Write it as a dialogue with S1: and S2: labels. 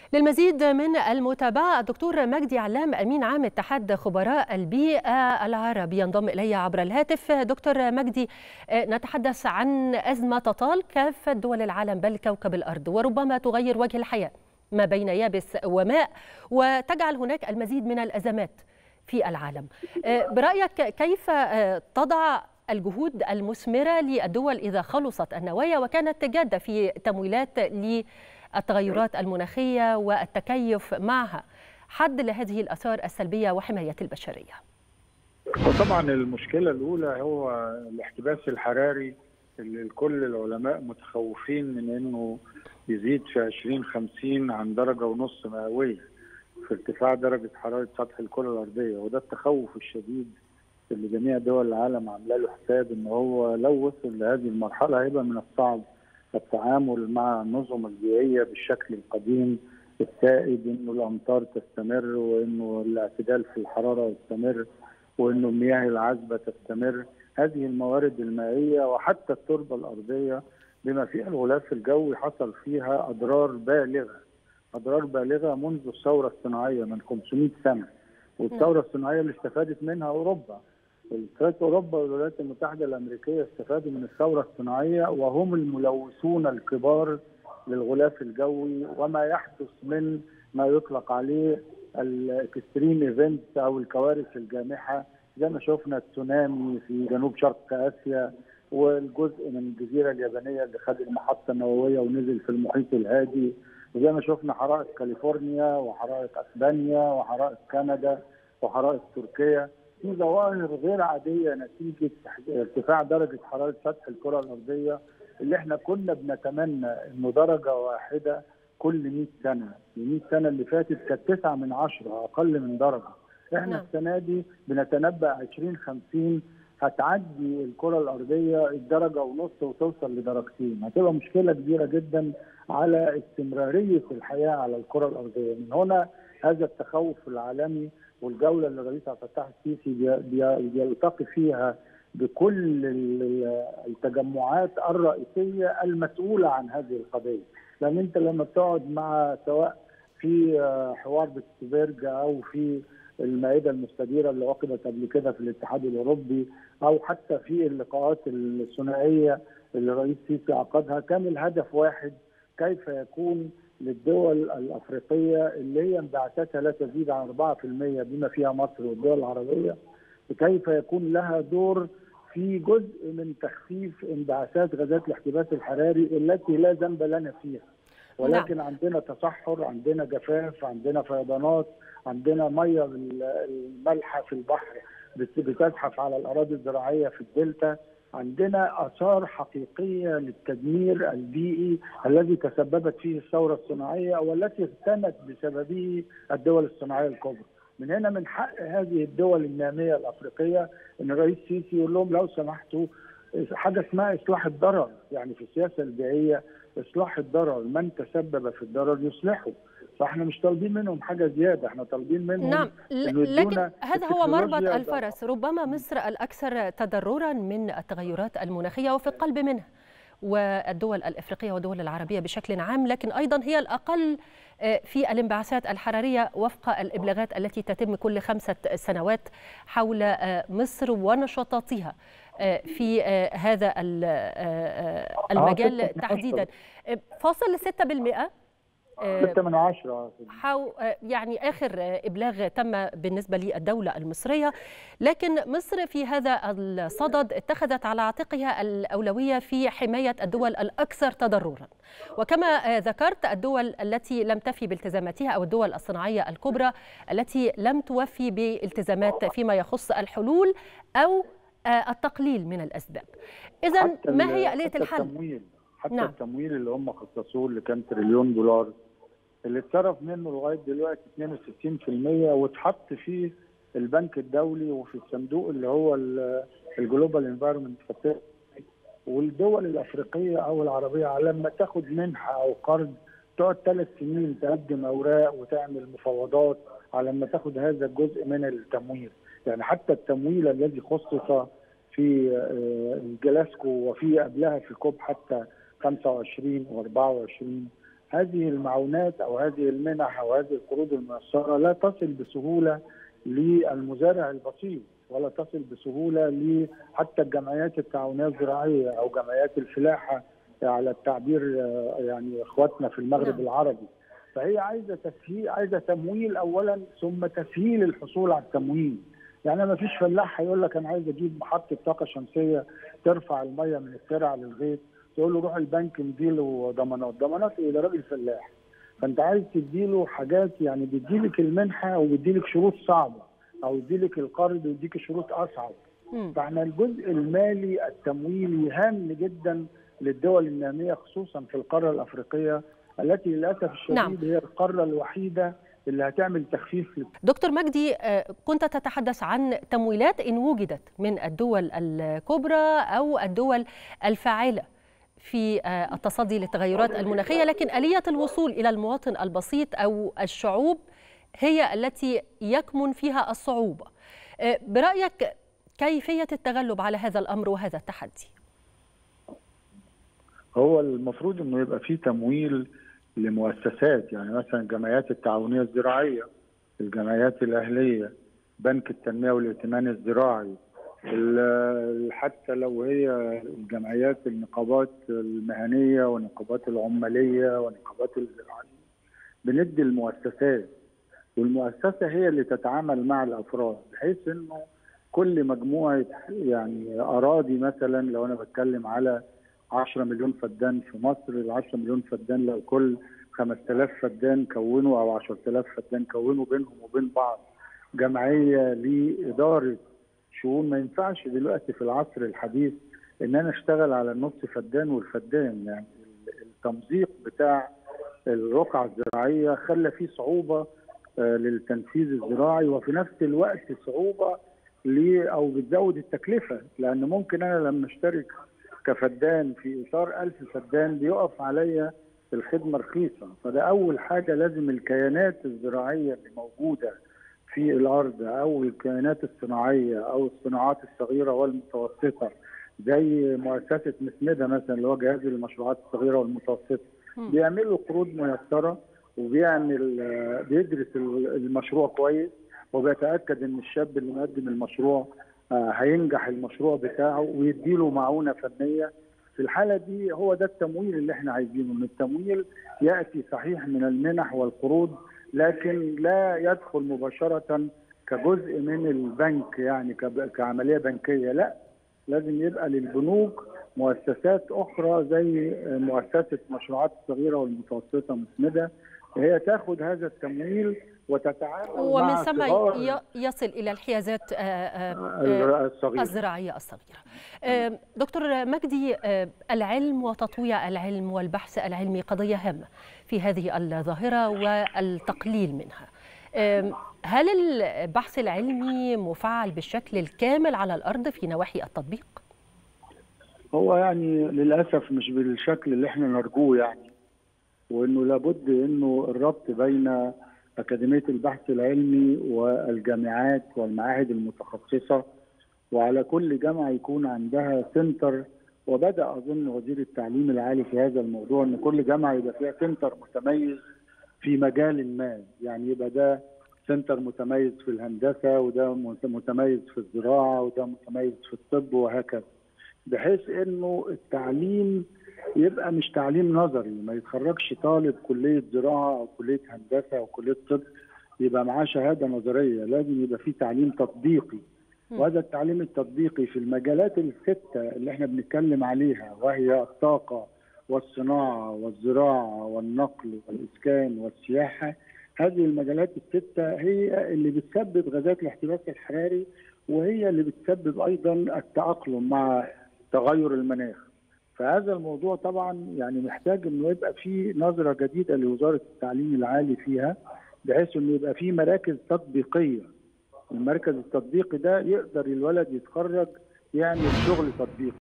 S1: للمزيد من المتابعة الدكتور مجدي علام أمين عام اتحاد خبراء البيئة العربي ينضم إلي عبر الهاتف دكتور مجدي نتحدث عن أزمة تطال كافة دول العالم بل كوكب الأرض وربما تغير وجه الحياة ما بين يابس وماء وتجعل هناك المزيد من الأزمات في العالم برأيك كيف تضع الجهود المثمرة للدول إذا خلصت النوايا وكانت جادة في تمويلات للتغيرات المناخية والتكيف معها حد لهذه الآثار السلبية وحماية البشرية
S2: وطبعا المشكلة الأولى هو الاحتباس الحراري اللي كل العلماء متخوفين من أنه يزيد في 2050 عن درجة ونص مئوية في ارتفاع درجة حرارة سطح الكرة الأرضية وده التخوف الشديد اللي جميع دول العالم عامله له حساب ان هو لو وصل لهذه المرحله هيبقى من الصعب التعامل مع النظم البيئيه بالشكل القديم السائد انه الامطار تستمر وانه الاعتدال في الحراره يستمر وانه المياه العذبه تستمر هذه الموارد المائيه وحتى التربه الارضيه بما فيها الغلاف الجوي حصل فيها اضرار بالغه اضرار بالغه منذ الثوره الصناعيه من 500 سنه والثوره الصناعيه اللي استفادت منها اوروبا الاتحاد اوروبا والولايات المتحده الامريكيه استفادوا من الثوره الصناعيه وهم الملوثون الكبار للغلاف الجوي وما يحدث من ما يطلق عليه الاكستريم ايفنتس او الكوارث الجامحه زي ما شفنا التسونامي في جنوب شرق اسيا والجزء من الجزيره اليابانيه اللي خد المحطه النوويه ونزل في المحيط الهادي وزي ما شفنا حرائق كاليفورنيا وحرائق اسبانيا وحرائق كندا وحرائق تركيا في ظواهر غير عاديه نتيجه ارتفاع درجه حراره سطح الكره الارضيه اللي احنا كنا بنتمنى انه درجه واحده كل 100 سنه، ال 100 سنه اللي فاتت كانت 9 من 10 اقل من درجه. احنا نعم. السنه دي بنتنبأ 2050 هتعدي الكره الارضيه الدرجه ونص وتوصل لدرجتين، هتبقى مشكله كبيره جدا على استمراريه الحياه على الكره الارضيه، من هنا هذا التخوف العالمي والجوله اللي الرئيس عبد الفتاح السيسي بيلتقي فيها بكل التجمعات الرئيسيه المسؤوله عن هذه القضيه، لان انت لما بتقعد مع سواء في حوار بتسبرج او في المائده المستديره اللي عقدت قبل كده في الاتحاد الاوروبي او حتى في اللقاءات الثنائيه اللي الرئيس السيسي عقدها كان الهدف واحد كيف يكون للدول الافريقيه اللي هي انبعاثاتها لا تزيد عن 4% بما فيها مصر والدول العربيه كيف يكون لها دور في جزء من تخفيف انبعاثات غازات الاحتباس الحراري التي لا ذنب لنا فيها ولكن نعم. عندنا تصحر عندنا جفاف عندنا فيضانات عندنا ميه المالحه في البحر بتزحف على الاراضي الزراعيه في الدلتا عندنا اثار حقيقيه للتدمير البيئي الذي تسببت فيه الثوره الصناعيه والتي اغتنت بسببه الدول الصناعيه الكبرى. من هنا من حق هذه الدول الناميه الافريقيه ان الرئيس السيسي يقول لهم لو سمحتوا حاجه اسمها اصلاح الضرر، يعني في السياسه البيئيه اصلاح الضرر، من تسبب في الضرر يصلحه. فاحنا مش طالبين منهم حاجه زياده احنا طالبين منهم
S1: نعم لكن هذا هو مربط الفرس ربما مصر الاكثر تضررا من التغيرات المناخيه وفي القلب منها والدول الافريقيه والدول العربيه بشكل عام لكن ايضا هي الاقل في الانبعاثات الحراريه وفق الابلاغات التي تتم كل خمسه سنوات حول مصر ونشاطاتها في هذا المجال تحديدا فاصل 6%
S2: 6 من 10
S1: حو يعني اخر ابلاغ تم بالنسبه للدوله المصريه لكن مصر في هذا الصدد اتخذت على عاتقها الاولويه في حمايه الدول الاكثر تضررا وكما ذكرت الدول التي لم تفي بالتزاماتها او الدول الصناعيه الكبرى التي لم توفي بالتزامات فيما يخص الحلول او التقليل من الاسباب اذا ما هي اليه الحل
S2: التمويل حتى نعم. التمويل اللي هم خصصوه اللي كان تريليون دولار اللي اتصرف منه لغايه دلوقتي 62% واتحط فيه البنك الدولي وفي الصندوق اللي هو الجلوبال انفايرمنت والدول الافريقيه او العربيه على ما تاخد منحه او قرض تقعد ثلاث سنين تقدم اوراق وتعمل مفاوضات على ما تاخد هذا الجزء من التمويل يعني حتى التمويل الذي خصص في جلاسكو وفي قبلها في كوب حتى 25 و24 هذه المعونات او هذه المنح او هذه القروض الميسره لا تصل بسهوله للمزارع البسيط ولا تصل بسهوله لحتى الجمعيات التعاونيه الزراعيه او جمعيات الفلاحه على التعبير يعني اخواتنا في المغرب
S1: نعم.
S2: العربي فهي عايزه تسهيل عايزه تمويل اولا ثم تسهيل الحصول على التمويل يعني ما فيش فلاح هيقول لك انا عايز اجيب محطه طاقه شمسيه ترفع الميه من الترع للغيط تقول له روح البنك مديله ضمانات ضمانات ايه ده راجل فلاح فانت عايز تديله حاجات يعني بيديلك المنحه وبيديلك شروط صعبه او يديلك القرض ويديك شروط اصعب
S1: مم.
S2: فاحنا الجزء المالي التمويلي هام جدا للدول الناميه خصوصا في القاره الافريقيه التي للاسف الشديد
S1: نعم.
S2: هي القاره الوحيده اللي هتعمل تخفيف لل-
S1: دكتور مجدي آه، كنت تتحدث عن تمويلات إن وجدت من الدول الكبرى أو الدول الفاعلة في آه، التصدي للتغيرات المناخية لكن آلية الوصول إلى المواطن البسيط أو الشعوب هي التي يكمن فيها الصعوبة آه، برأيك كيفية التغلب على هذا الأمر وهذا التحدي؟
S2: هو المفروض انه يبقى في تمويل لمؤسسات يعني مثلا الجمعيات التعاونيه الزراعيه الجمعيات الاهليه بنك التنميه والائتمان الزراعي ال- حتى لو هي الجمعيات النقابات المهنيه ونقابات العماليه ونقابات الزراعيه بندي المؤسسات والمؤسسه هي اللي تتعامل مع الافراد بحيث انه كل مجموعه يعني اراضي مثلا لو انا بتكلم على 10 مليون فدان في مصر ال 10 مليون فدان لو كل 5000 فدان كونوا او 10000 فدان كونوا بينهم وبين بعض جمعيه لاداره شؤون ما ينفعش دلوقتي في العصر الحديث ان انا اشتغل على النص فدان والفدان يعني التمزيق بتاع الرقعه الزراعيه خلى فيه صعوبه آه، للتنفيذ الزراعي وفي نفس الوقت صعوبه ل او بتزود التكلفه لان ممكن انا لما اشترك كفدان في اطار 1000 فدان بيقف عليا الخدمه رخيصه فده اول حاجه لازم الكيانات الزراعيه اللي موجوده في الارض او الكيانات الصناعيه او الصناعات الصغيره والمتوسطه زي مؤسسه مسنده مثلا اللي هو جهاز المشروعات الصغيره والمتوسطه
S1: مم.
S2: بيعملوا قروض ميسره وبيعمل آه، بيدرس المشروع كويس وبيتاكد ان الشاب اللي مقدم المشروع آه، هينجح المشروع بتاعه ويديله معونه فنيه في الحاله دي هو ده التمويل اللي احنا عايزينه ان التمويل ياتي صحيح من المنح والقروض لكن لا يدخل مباشره كجزء من البنك يعني كب- كعمليه بنكيه لا لازم يبقى للبنوك مؤسسات اخرى زي مؤسسه مشروعات الصغيره والمتوسطه مسنده هي تاخد هذا التمويل وتتعامل
S1: ومن
S2: مع
S1: ثم
S2: صغار
S1: ي- يصل إلى الحيازات آه، آه، آه،
S2: الصغيره
S1: الزراعية الصغيرة آه، دكتور مجدي آه، العلم وتطويع العلم والبحث العلمي قضية هامة في هذه الظاهرة والتقليل منها آه، هل البحث العلمي مفعل بالشكل الكامل على الأرض في نواحي التطبيق؟
S2: هو يعني للاسف مش بالشكل اللي احنا نرجوه يعني وانه لابد انه الربط بين اكاديميه البحث العلمي والجامعات والمعاهد المتخصصه وعلى كل جامعه يكون عندها سنتر وبدا اظن وزير التعليم العالي في هذا الموضوع ان كل جامعه يبقى فيها سنتر متميز في مجال ما يعني يبقى ده سنتر متميز في الهندسه وده متميز في الزراعه وده متميز في الطب وهكذا بحيث انه التعليم يبقى مش تعليم نظري ما يتخرجش طالب كليه زراعه او كليه هندسه او كليه طب يبقى معاه شهاده نظريه لازم يبقى في تعليم تطبيقي
S1: مم.
S2: وهذا التعليم التطبيقي في المجالات السته اللي احنا بنتكلم عليها وهي الطاقه والصناعه والزراعه والنقل والاسكان والسياحه هذه المجالات السته هي اللي بتسبب غازات الاحتباس الحراري وهي اللي بتسبب ايضا التاقلم مع تغير المناخ فهذا الموضوع طبعا يعني محتاج انه يبقى في نظره جديده لوزاره التعليم العالي فيها بحيث انه يبقى في مراكز تطبيقيه المركز التطبيقي ده يقدر الولد يتخرج يعمل شغل تطبيقي